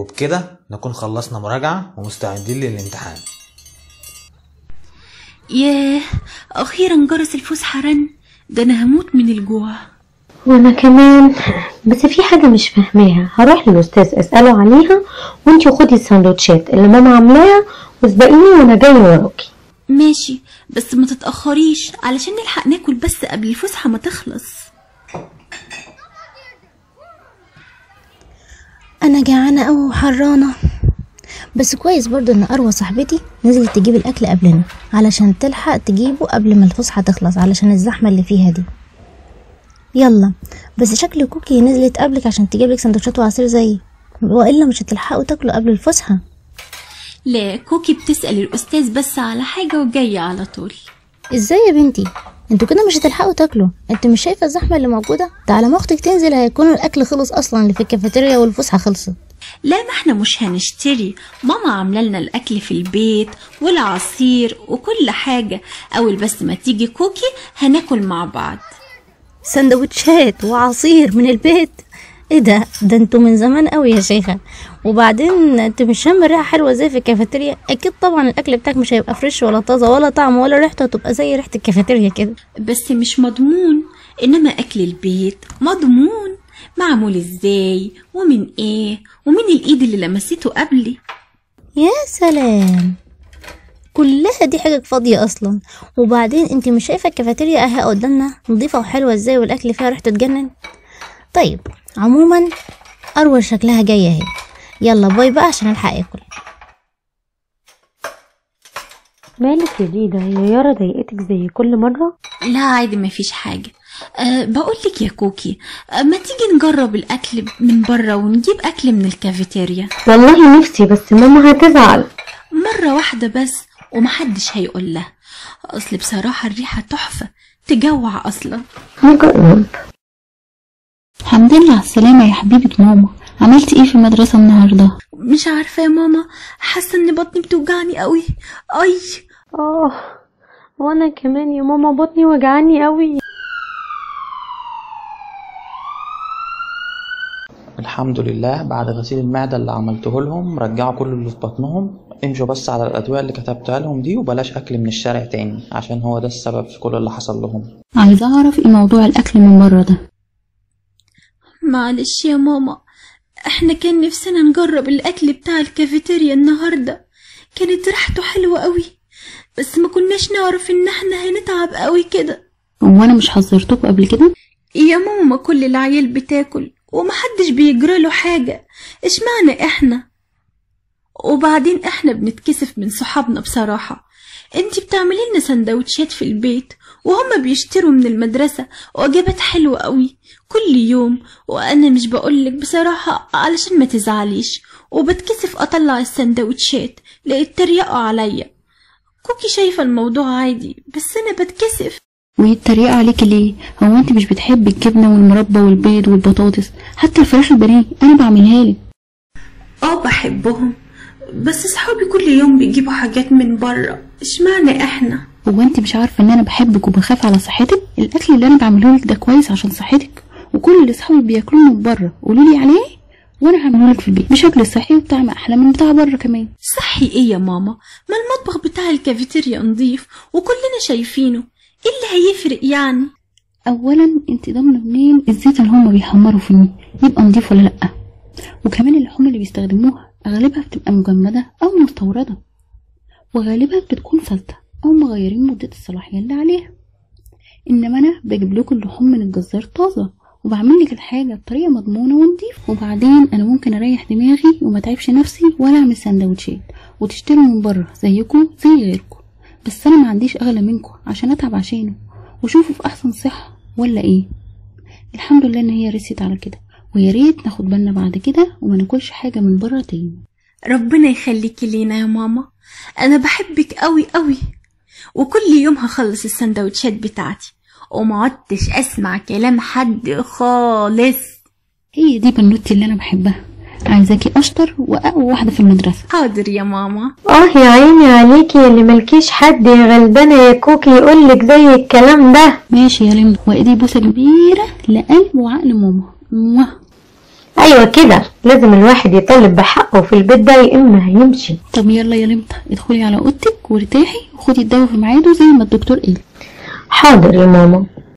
وبكده نكون خلصنا مراجعة ومستعدين للامتحان ياه أخيرا جرس الفسحة رن ده أنا هموت من الجوع وانا كمان بس في حاجة مش فاهماها هروح للأستاذ أسأله عليها وانتي خدي السندوتشات اللي ماما عاملاها واسبقيني وانا جاي وراكي ماشي بس ما تتأخريش علشان نلحق ناكل بس قبل الفسحة ما تخلص انا جعانه قوي وحرانه بس كويس برضو ان اروى صاحبتي نزلت تجيب الاكل قبلنا علشان تلحق تجيبه قبل ما الفسحه تخلص علشان الزحمه اللي فيها دي يلا بس شكل كوكي نزلت قبلك عشان تجيب لك سندوتشات وعصير زيي والا مش هتلحقوا تاكلوا قبل الفسحه لا كوكي بتسأل الأستاذ بس على حاجة وجاية على طول ازاي يا بنتي انتوا كده مش هتلحقوا تاكلوا انت مش شايفه الزحمه اللي موجوده ده على ما اختك تنزل هيكون الاكل خلص اصلا اللي في الكافيتيريا والفسحه خلصت لا ما احنا مش هنشتري ماما عامله لنا الاكل في البيت والعصير وكل حاجه اول بس ما تيجي كوكي هناكل مع بعض سندوتشات وعصير من البيت ايه ده ده انتوا من زمان قوي يا شيخه وبعدين انت مش شم ريحه حلوه زي في الكافيتيريا اكيد طبعا الاكل بتاعك مش هيبقى فريش ولا طازه ولا طعم ولا ريحته هتبقى زي ريحه الكافيتيريا كده بس مش مضمون انما اكل البيت مضمون معمول ازاي ومن ايه ومين الايد اللي لمسته قبلي يا سلام كلها دي حاجة فاضية أصلا وبعدين انت مش شايفة الكافيتيريا اهي قدامنا نظيفة وحلوة ازاي والأكل فيها ريحته تجنن طيب عموما أروى شكلها جاية اهي يلا باي بقى عشان ألحق آكل مالك يا ديدا هي يارا ضايقتك زي كل مرة لا عادي مفيش حاجة أه بقولك يا كوكي أه ما تيجي نجرب الأكل من بره ونجيب أكل من الكافيتيريا والله نفسي بس ماما هتزعل مرة واحدة بس ومحدش هيقول لها أصل بصراحة الريحة تحفة تجوع أصلا نجرب الحمد لله على السلامة يا حبيبة ماما عملتي ايه في المدرسة النهاردة؟ مش عارفة يا ماما حاسة إن بطني بتوجعني قوي أي اه وانا كمان يا ماما بطني وجعاني قوي الحمد لله بعد غسيل المعدة اللي عملته لهم رجعوا كل اللي في بطنهم امشوا بس على الأدوية اللي كتبتها لهم دي وبلاش أكل من الشارع تاني عشان هو ده السبب في كل اللي حصل لهم عايزة أعرف ايه موضوع الأكل من بره ده معلش يا ماما احنا كان نفسنا نجرب الأكل بتاع الكافيتيريا النهاردة كانت ريحته حلوة قوي بس ما كناش نعرف إن احنا هنتعب قوي كده هو أنا مش حذرتكوا قبل كده؟ يا ماما كل العيال بتاكل ومحدش بيجراله حاجة اشمعنى احنا وبعدين احنا بنتكسف من صحابنا بصراحة انتي بتعملي لنا سندوتشات في البيت وهما بيشتروا من المدرسة وجبات حلوة قوي كل يوم وانا مش بقولك بصراحة علشان ما تزعليش وبتكسف اطلع السندوتشات ليتريقوا عليا كوكي شايفة الموضوع عادي بس انا بتكسف ويتريقوا عليكي ليه؟ هو انت مش بتحبي الجبنة والمربى والبيض والبطاطس حتى الفراخ البانيه أنا بعملها لك اه بحبهم بس صحابي كل يوم بيجيبوا حاجات من بره اشمعنى احنا هو انت مش عارفة ان انا بحبك وبخاف على صحتك؟ الأكل اللي أنا بعمله لك ده كويس عشان صحتك وكل اللي صحابي بياكلوه من بره قولوا لي عليه وانا هعمله لك في البيت بشكل صحي وبطعم احلى من بتاع بره كمان صحي ايه يا ماما ما المطبخ بتاع الكافيتيريا نضيف وكلنا شايفينه ايه اللي هيفرق يعني اولا انت ضامنه منين الزيت اللي هما بيحمروا فيه يبقى نضيف ولا لا وكمان اللحوم اللي بيستخدموها اغلبها بتبقى مجمده او مستورده وغالبا بتكون فلتة او مغيرين مده الصلاحيه اللي عليها انما انا بجيب لكم اللحوم من الجزار طازه وبعمل لك الحاجه بطريقه مضمونه ونضيفه وبعدين انا ممكن اريح دماغي وما تعبش نفسي ولا اعمل سندوتشات وتشتروا من بره زيكم زي غيركم بس انا ما عنديش اغلى منكم عشان اتعب عشانه وشوفوا في احسن صحه ولا ايه الحمد لله ان هي رست على كده ويا ريت ناخد بالنا بعد كده وما ناكلش حاجه من بره تاني ربنا يخليكي لينا يا ماما انا بحبك قوي قوي وكل يوم هخلص السندوتشات بتاعتي وما عدتش اسمع كلام حد خالص هي دي بنوتي اللي انا بحبها عايزاكي اشطر واقوى واحده في المدرسه حاضر يا ماما اه يا عيني عليكي اللي ملكيش حد يا غلبانة يا كوكي يقولك زي الكلام ده ماشي يا لمبي وايدي بوسه كبيره لقلب وعقل ماما موah. ايوه كده لازم الواحد يطالب بحقه في البيت ده يا اما هيمشي طب يلا يا لمتة ادخلي على اوضتك وارتاحي وخدي الدواء في ميعاده زي ما الدكتور قال حاضر يا ماما